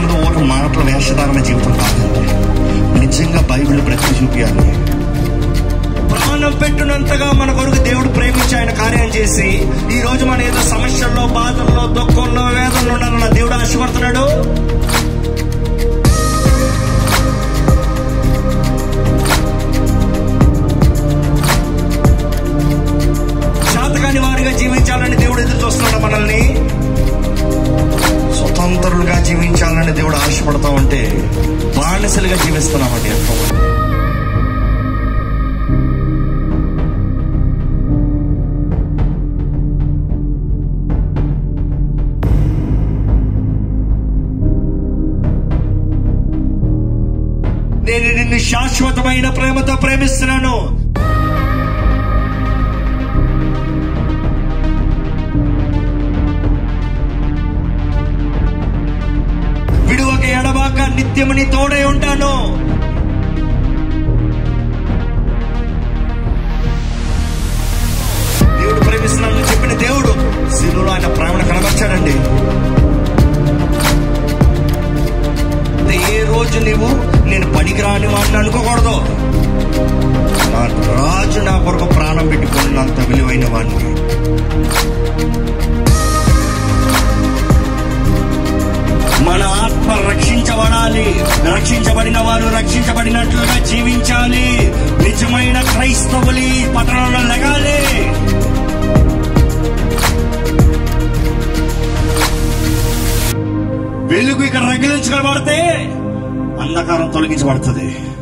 అన్నది ఒక మాటల వేషధారణ జీవితం కాదండి నిజంగా బైబిల్ బ్రతికి చూపించాలి ప్రాణం పెట్టినంతగా మన కొరకు దేవుడు ప్రేమించి ఆయన కార్యం చేసి ఈ రోజు మన ఏదో సమస్యల్లో బాధల్లో దుఃఖంలో వేదనలో ఉండాలన్న దేవుడు ఆశపడుతున్నాడు శాతకాని వారిగా జీవించాలని దేవుడు ఎదురు చూస్తున్నాడు మనల్ని స్వతంత్రులుగా జీవించాలని దేవుడు ఆశపడతా ఉంటే బానిసలుగా జీవిస్తున్నామండి ఎంతో నేను నిన్ను శాశ్వతమైన ప్రేమతో ప్రేమిస్తున్నాను విడువక ఎడబాక నిత్యము నీ తోడే ఉంటాను దేవుడు ప్రేమిస్తున్నాను చెప్పిన దేవుడు శిలువలో ఆయన ప్రేమను కనబర్చాడండి అంటే ఏ రోజు నీవు నేను పనికిరాని వాడిని అనుకోకూడదు నా రాజు నా కొరకు ప్రాణం పెట్టుకున్నంత విలువైన వాడిని మన ఆత్మ రక్షించబడాలి రక్షించబడిన వారు రక్షించబడినట్లుగా జీవించాలి నిజమైన క్రైస్తవులు ఈ పట్టణంలో లెగాలి వెలుగు ఇక్కడ రగిలించబడితే అంధకారం తొలగించబడుతుంది